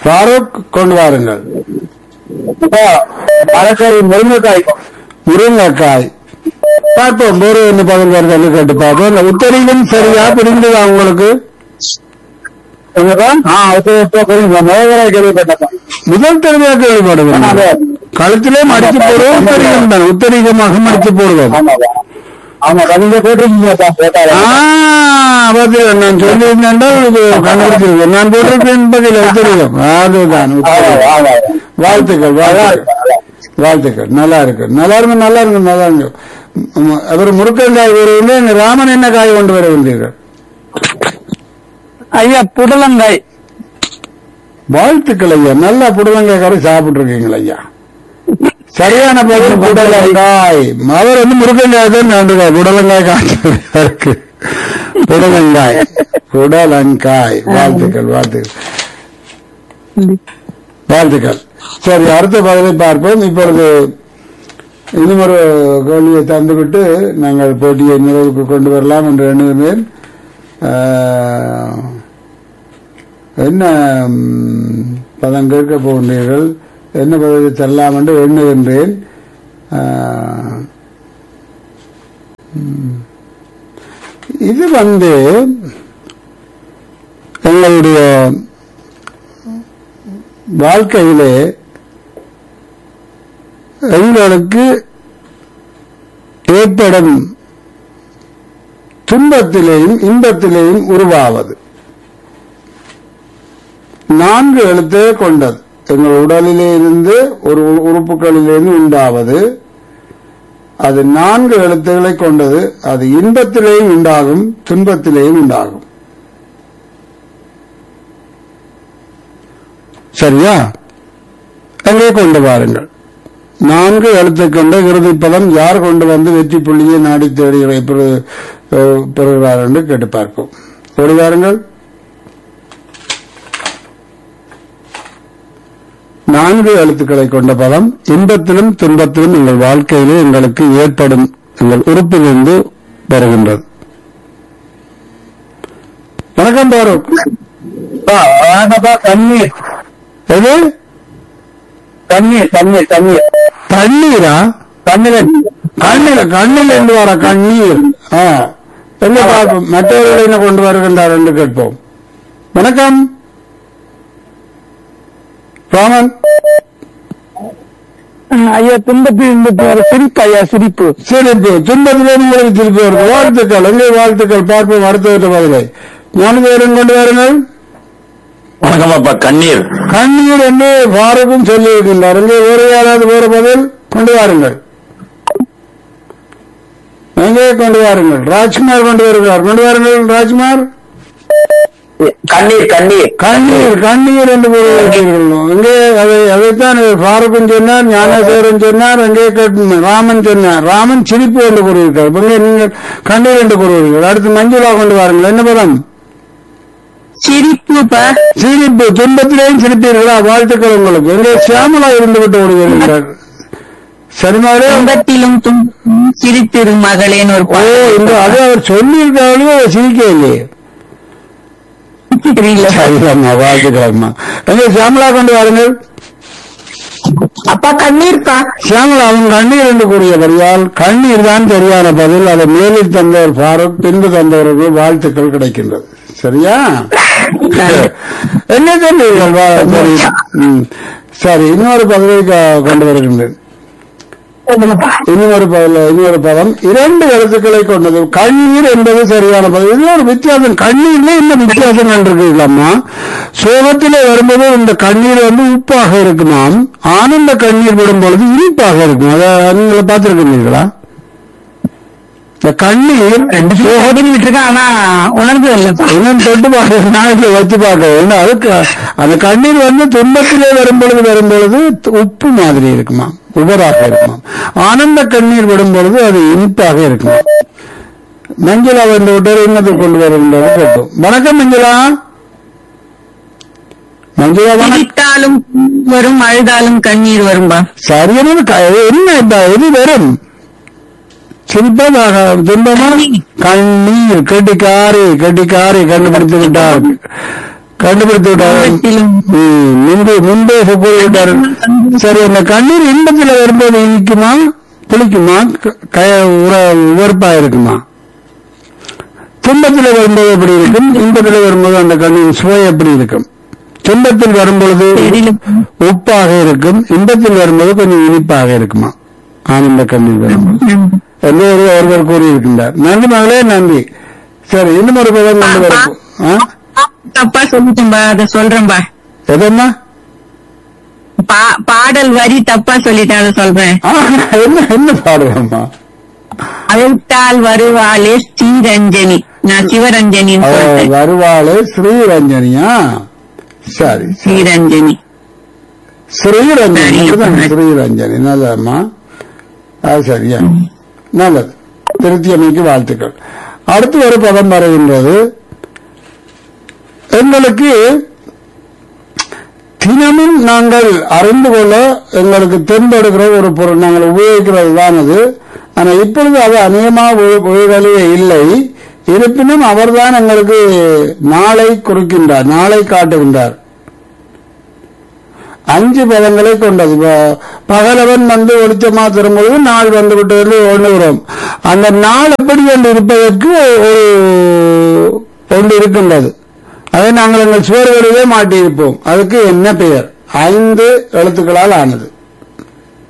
ஃபாரூக் கொண்டு வாருங்கள் மரக்கறி முருங்கைக்காய் முருங்கைக்காய் பார்ப்போம் வேறு என்ன பதில் வருது கேட்டு பார்ப்போம் இந்த உத்தரவும் சரியா புரிந்துதா உங்களுக்கு ஆ அது இப்போ புரியுது முருங்கைக்காய் கேள்விப்பட்டேன் முதல் தடவையாக கேள்விப்படுவோம் கழுத்திலே மடித்து போடுவோம் உத்தரீகம் தான் உத்தரீகமாக மடித்து போடுவோம் ஆமாவா ஆமா நீங்க போட்டிருக்கீங்கப்பா போட்டாரு ஆ, பாத்தீங்களா, நான் சொல்லியிருந்தேன்டா இது கண்டுபிடிச்சிருக்கேன் நான் போட்டிருக்கேன் பதில் உத்தரீகம் அதுதான் உத்தரீகம். ஆமா வாழ்த்துக்கள் வாழ்த்துக்கள் வாழ்த்துக்கள் நல்லா இருக்கு நல்லா இருக்கு நல்லா இருக்கு நல்லா இருக்கு ம், அவர் முருக்கங்காய் வருவீங்க ராமன் என்ன காய் கொண்டு வர வந்தீர்கள் ஐயா புடலங்காய் வாழ்த்துக்கள் ஐயா நல்லா புடலங்காய் கறி சாப்பிட்டு இருக்கீங்களா ஐயா சரியான பதில் புடலங்காய் அவர் வந்து முருக்கங்காய் தான் வேண்டுகாய் புடலங்காய் காய்ச்சல் இருக்கு புடலங்காய் புடலங்காய் வாழ்த்துக்கள் வாழ்த்துக்கள் வாழ்த்துக்கள் சரி அடுத்த பதிலை பார்ப்போம் இப்பொழுது இன்னும் ஒரு கேள்வியை தந்துவிட்டு நாங்கள் போட்டியை நிறைவுக்கு கொண்டு வரலாம் என்று எண்ணுகிறேன் ஆஹ், என்ன ம், பதம் கேட்க போகின்றீர்கள் என்ன பதவி தரலாம் என்று எண்ணுகின்றேன் ஆஹ், ம், இது வந்து எங்களுடைய வாழ்க்கையிலே எங்களுக்கு ஏற்படும் துன்பத்திலேயும் இன்பத்திலேயும் உருவாவது நான்கு எழுத்தே கொண்டது எங்கள் உடலிலே இருந்து ஒரு உ- உறுப்புகளிலிருந்து உண்டாவது அது நான்கு எழுத்துக்களை கொண்டது அது இன்பத்திலேயும் உண்டாகும் துன்பத்திலேயும் உண்டாகும் சரியா அங்கே கொண்டு வாருங்கள் நான்கு எழுத்தை கொண்ட இறுதி பதம் யார் கொண்டு வந்து வெற்றி புள்ளியை நாடி தேடி பெறு- அஹ், பெறுகிறார் என்று கேட்டு பார்ப்போம் ஓடி வாருங்கள் நான்கு எழுத்துக்களை கொண்ட பதம் இன்பத்திலும் துன்பத்திலும் எங்கள் வாழ்க்கையிலே எங்களுக்கு ஏற்படும் எங்கள் உறுப்பிலிருந்து வருகின்றது வணக்கம் பாரூக் வணக்கம்ப்பா தண்ணீர் எது தண்ணீர் தண்ணீர் தண்ணீர் தண்ணீரா தண்ணீர் கண்ணில் கண்ணில் இருந்து வர கண்ணீர் ஆ. என்ன பார்ப்போம் மற்றவர்கள் என்ன கொண்டு வருகின்றார் என்று கேட்போம் வணக்கம் ராமன் ஐயா துன்பத்தில் இன்பத்தில் வர சிரிப்பு ஐயா சிரிப்பு சிரிப்பு துன்பத்திலே உங்களுக்கு திருப்பி வருது வாழ்த்துக்கள் எங்கே வாழ்த்துக்கள் பார்ப்போம் அடுத்த பதிலை ஞானதேவன் கொண்டு வாருங்கள் வணக்கமாப்பா கண்ணீர் கண்ணீர் என்று பாரதும் சொல்லி இருக்கின்றார் எங்கே வேறு யாராவது வேறு பதில் கொண்டு வாருங்கள் எங்கே கொண்டு வாருங்கள் ராஜ்குமார் கொண்டு வருகிறார் கொண்டு வாருங்கள் ராஜ்குமார் கண்ணீர் கண்ணீர் கண்ணீர் கண்ணீர் என்று கூறுகிறீர்கள் எங்கே அதை அதைத்தான் பாரூக்கும் சொன்னார் ஞானசேகரன் சொன்னார் எங்கே கேட்டு ராமன் சொன்னார் ராமன் சிரிப்பு என்று கூறுகிறார் இப்ப இங்கே நீங்கள் கண்ணீர் என்று கூறுவீர்கள் அடுத்து மஞ்சுளா கொண்டு வாருங்கள் என்ன பதம் சிரிப்புப்பா சிரிப்பு துன்பத்திலேயும் சிரிப்பீர்களா வாழ்த்துக்கள் உங்களுக்கு எங்கே சியாமலா இருந்து விட்டு ஓடுகிறார் சரிமாவே துன்பத்திலும் துன்பத்திலும் சிரித்திரு மகளேன்னு ஒரு ஓ இந்த அது அவர் சொல்லியிருக்காங்களே அதை சிரிக்க இல்லையே பாட்டு தெரியல சரிதாம்மா வாழ்த்துக்கள்மா எங்கே சியாமலா கொண்டு வாருங்கள் அப்பா கண்ணீர்ப்பா சியாமலா அவன் கண்ணீர் என்று கூறியபடியால் கண்ணீர் தான் சரியான பதில் அதை மேலில் தந்தவர் பாரூக் பின்பு தந்தவருக்கு வாழ்த்துக்கள் கிடைக்கின்றது சரியா என்ன சொன்னீர்கள் வா- சரி ம். சரி இன்னொரு பதவியை க- கொண்டு வருகின்றேன் இன்னொரு பதம் இன்னொரு பதம் இரண்டு எழுத்துக்களை கொண்டது கண்ணீர் என்பது சரியான பதம் இது ஒரு வித்தியாசம் கண்ணீர்ல என்ன வித்தியாசம் இருக்குல்லம்மா சோகத்திலே வரும்போது இந்த கண்ணீர் வந்து உப்பாக இருக்குமாம் ஆனந்த கண்ணீர் விடும் பொழுது இனிப்பாக இருக்கும் அதை நீங்களை பார்த்திருக்கிறீங்களா இந்த கண்ணீர் ஓடி விட்டுருக்கேன் ஆனா உணர்ந்தது இல்லப்பா இன்னும் தொட்டு பார்க்க நாளைக்கு வச்சு பார்க்க வேண்டும் அதுக்கு அந்த கண்ணீர் வந்து துன்பத்திலே வரும் பொழுது வரும் பொழுது உப்பு மாதிரி இருக்குமா உபராக இருக்குமா ஆனந்த கண்ணீர் விடும் பொழுது அது இனிப்பாக இருக்குமா மஞ்சளா வந்து விட்டார் என்னத்தை கொண்டு வருகின்றது கேட்போம் வணக்கம் மஞ்சளா மஞ்சளா வணக்கம் சிரித்தாலும் வரும் அழுதாலும் கண்ணீர் வரும்பா சரியான க- என்ன இப்ப எது வரும் சிரிப்பதாக துன்பமா கண்ணீர் கெட்டிக்காரி கெட்டிக்காரி கண்டுபிடித்து விட்டார் கண்டுபிடித்து விட்டார் இன்பத்திலும் ம், முன்பு முன்பே கூறிவிட்டார் சரி அந்த கண்ணீர் இன்பத்தில் வரும்போது இனிக்குமா புளிக்குமா க- க- உர- உவர்ப்பா இருக்குமா துன்பத்தில் வரும்போது எப்படி இருக்கும் இன்பத்தில் வரும்போது அந்த கண்ணீர் சுவை எப்படி இருக்கும் துன்பத்தில் வரும்பொழுது தெரியல. உப்பாக இருக்கும் இன்பத்தில் வரும்போது கொஞ்சம் இனிப்பாக இருக்குமா ஆனந்த கண்ணீர் வரும்போது என்று ஒரு ஒருவர் கூறியிருக்கின்றார் நன்றி மகளே நன்றி சரி இன்னும் ஒரு பதம் கொண்டு வரும் ஆ? தப்பா சொல்லிட்டேன்பா அத சொல்றேன்பா எதம்மா பா- பாடல் வரி தப்பா சொல்லிட்டேன் அதை சொல்றேன் ஆ, என்ன என்ன பாடுவோம்மா அழைத்தால் வருவாளே ஸ்ரீரஞ்சனி நான் சிவரஞ்சனின்னு அவ சொல்றேன் வருவாளே ஸ்ரீரஞ்சனியா சரி ஸ்ரீரஞ்சனி ஸ்ரீரஞ்சனி சரி. இதுதான் ஸ்ரீரஞ்சனி நல்லதம்மா அது சரியா நல்லது திருத்தி அமைக்கு வாழ்த்துக்கள் அடுத்து ஒரு பதம் வருகின்றது எங்களுக்கு தினமும் நாங்கள் அறிந்து கொள்ள எங்களுக்கு தென்படுகிற ஒரு பொருள் நாங்கள் உபயோகிக்கிறது தான் அது ஆனால் இப்பொழுது அது அநேகமாக உபயோகிலே இல்லை இருப்பினும் அவர்தான் எங்களுக்கு நாளை குறிக்கின்றார் நாளை காட்டுகின்றார் அஞ்சு பதங்களை கொண்டது ப- பகலவன் வந்து ஒளிச்சமா திரும்பொழுது நாள் வந்து விட்டது எண்ணுகிறோம் அந்த நாள் எப்படி என்று இருப்பதற்கு ஒரு ஒன்று இருக்கின்றது அதை நாங்கள் எங்கள் சுவர்களிலே மாட்டியிருப்போம் அதுக்கு என்ன பெயர் ஐந்து எழுத்துக்களால் ஆனது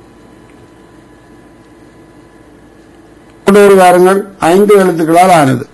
கொண்டு வாருங்கள் ஐந்து எழுத்துக்களால் ஆனது